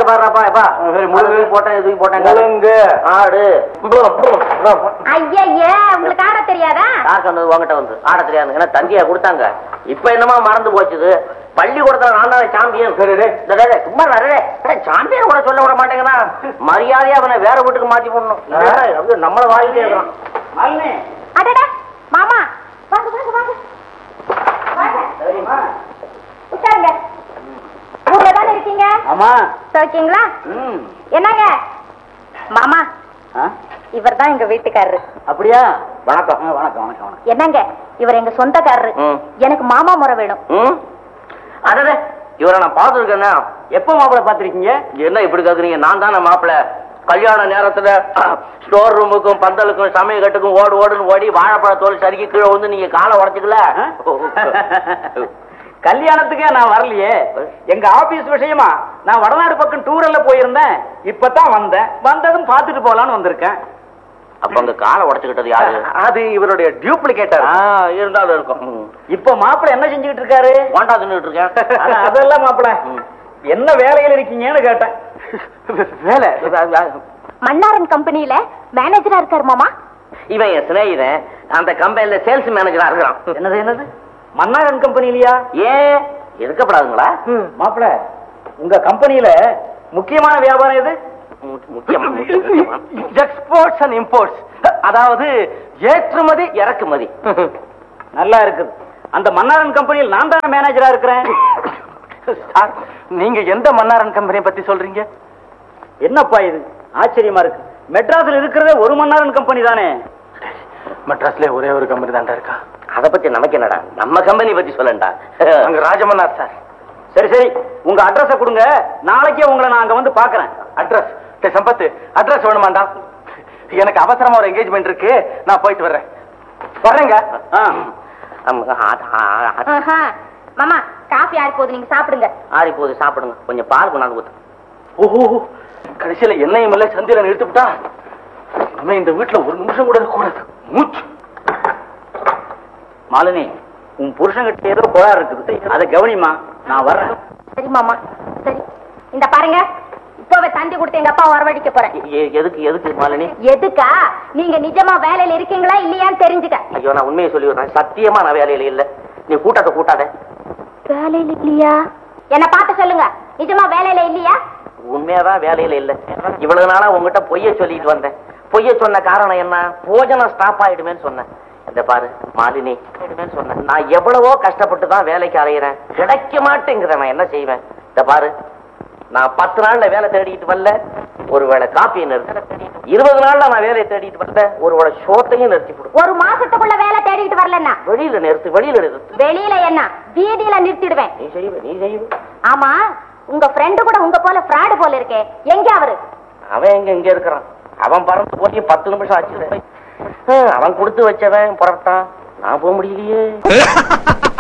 பாருப்பா எப்பா சரி, முழுங்கு. அது போட்டேன் இது போட்டேன் முழுங்கு. ஆடு ஐயா உங்களுக்கு ஆட தெரியாதா யார் சொன்னது உங்ககிட்ட வந்து ஆட தெரியாது ஏன்னா தந்தியா கொடுத்தாங்க இப்ப என்னமா மறந்து போச்சுது பள்ளிக்கூடத்துல நான் தான் சாம்பியன் சரி, டேய். டேய், டேய், டேய், சும்மா நிறைய சாம்பியன் கூட சொல்ல விட மாட்டேங்கன்னா மரியாதையா அவனை வேற வீட்டுக்கு மாத்தி போடணும் இல்லைன்னா அப்படியே நம்மள வாங்கிட்டே இருக்கிறான் அடடா மாமா வாங்க வாங்க வாங்க வாங்க உட்காருங்க ஊர்ல தானே இருக்கீங்க ஆமா சோக்கிங்களா ம் என்னங்க மாமா ஆ? இவர் தான் எங்க வீட்டுக்காரரு அப்படியா வணக்கம் ஆ, வணக்கம் வணக்கம் வணக்கம் என்னங்க இவர் எங்க சொந்தக்காரரு ம். எனக்கு மாமா முறை வேணும் ம் அடடே இவரை நான் பார்த்துருக்கேன்னா எப்போ மாப்பிளை பார்த்திருக்கீங்க என்ன இப்படி கேக்குறீங்க நான் தானே மாப்பிள கல்யாண நேரத்துல ஸ்டோர் ரூமுக்கும் பந்தலுக்கும் சமையல் கட்டுக்கும் ஓடு ஓடுன்னு ஓடி வாழைப்பழ தோல் சறுக்கி கீழே வந்து நீங்க காலை உடச்சுக்கல கல்யாணத்துக்கே நான் வரலையே எங்க ஆபீஸ் விஷயமா நான் வடநாடு பக்கம் டூரல்ல போயிருந்தேன் இப்பதான் வந்தேன் வந்ததும் பார்த்துட்டு போலான்னு வந்திருக்கேன் அப்ப அங்க காலை உடச்சுக்கிட்டது யாரு அது இவருடைய டியூப்ளிகேட்டர் ஆ, இருந்தாலும் இருக்கும் ம். இப்ப மாப்பிளை என்ன செஞ்சுக்கிட்டு இருக்காரு வாண்டா தின்னுட்டு இருக்கேன் அட, அதெல்லாம் மாப்பிளை ம். என்ன வேலையில இருக்கீங்கன்னு கேட்டேன் வேலை மன்னாரன் கம்பெனியில மேனேஜரா இருக்காரு மாமா இவன் என் சிநேகிதன் அந்த கம்பெனில சேல்ஸ் மேனேஜரா இருக்கிறான் என்னது என்னது மன்னாரன் கம்பெனி இல்லையா ஏன் இருக்கப்படாதுங்களா மாப்பிள உங்க கம்பெனியில முக்கியமான வியாபாரம் எது மு- முக்கியமா முக்கியமா. எக்ஸ்போர்ட்ஸ் அண்ட் இம்போர்ட்ஸ் அதாவது ஏற்றுமதி இறக்குமதி நல்லா இருக்குது அந்த மன்னாரன் கம்பெனியில் நான் தான் மேனேஜரா இருக்கிறேன் சார் நீங்க எந்த மன்னாரன் கம்பெனியை பத்தி சொல்றீங்க என்னப்பா இது ஆச்சரியமா இருக்கு மெட்ராஸ்ல இருக்கிறதே ஒரு மன்னாரன் கம்பெனி தானே மெட்ராஸ்ல ஒரே ஒரு கம்பெனி தான்டா இருக்கா அத பத்தி நமக்கு என்னடா நம்ம கம்பெனி பத்தி சொல்லண்டா அங்க ராஜமன்னார் சார் சரி சரி உங்க அட்ரஸ கொடுங்க நாளைக்கே உங்களை நான் அங்க வந்து பாக்குறேன் அட்ரஸ் சம்பத்து அட்ரஸ் வேணுமாண்டா எனக்கு அவசரமா ஒரு என்கேஜ்மெண்ட் இருக்கு நான் போயிட்டு வர்றேன் வர்றேங்க ஆ. ஆமா, ஆ- ஆ- ஆ- ஆஹா. மாமா காஃபி ஆறி போகுது நீங்க சாப்பிடுங்க ஆறி போகுது சாப்பிடுங்க கொஞ்சம் பால் கொண்டாந்து ஊத்து ஓஹோ கடைசியில என்னையும் இல்ல சந்திரன் எடுத்துட்டா நம்ம இந்த வீட்டுல ஒரு நிமிஷம் கூட இருக்கக்கூடாது மூச்சு மாலினி உன் புருஷன்கிட்ட ஏதோ கோளாறு இருக்குது அதை கவனிமா நான் வர்றேன் சரி மாமா சரி இந்த பாருங்க இப்பவே தந்தி கொடுத்து எங்க அப்பா வரவழைக்க போறேன் எ- எதுக்கு எதுக்கு மாலினி எதுக்கா நீங்க நிஜமா வேலையில இருக்கீங்களா இல்லையான்னு தெரிஞ்சுக்க ஐயோ நான் உண்மையை சொல்லி விடுறேன் சத்தியமா நான் வேலையில இல்ல நீ கூட்டாத கூட்டாத வேலையில இல்லையா என்ன பார்த்து சொல்லுங்க நிஜமா வேலையில இல்லையா உண்மையாதான் வேலையில இல்ல இவ்வளவு நாளா உங்ககிட்ட பொய்ய சொல்லிட்டு வந்தேன் பொய்ய சொன்ன காரணம் என்ன போஜனம் ஸ்டாப் ஆயிடுமேன்னு சொன்னேன் இந்த பாரு மாலினி ஆயிடுமேன்னு சொன்னேன் நான் எவ்வளவோ கஷ்டப்பட்டு தான் வேலைக்கு அலையிறேன் கிடைக்க மாட்டேங்கிறேன் நான் என்ன செய்வேன் இந்த பாரு நான் பத்து நாள்ல வேலை தேடிட்டு வரல ஒருவேளை காப்பியை நிறுத்த இருபது நாள்ல நான் வேலையை தேடிட்டு வரல ஒருவேளை ஷோத்தையும் நிறுத்தி போடு ஒரு மாசத்துக்குள்ள வேலை தேடிட்டு வரலன்னா வெளியில நிறுத்து வெளியில நிறுத்து வெளியில என்ன வீதியில நிறுத்திடுவேன் நீ செய்வ நீ செய்வ ஆமா உங்க ஃப்ரெண்டு கூட உங்க போல ஃப்ராடு போல இருக்கே எங்க அவரு அவன் எங்க இங்க இருக்கிறான் அவன் பறந்து போய் பத்து நிமிஷம் ஆச்சு அவன் கொடுத்து வச்சவன் புறப்பட்டான் நான் போக முடியலையே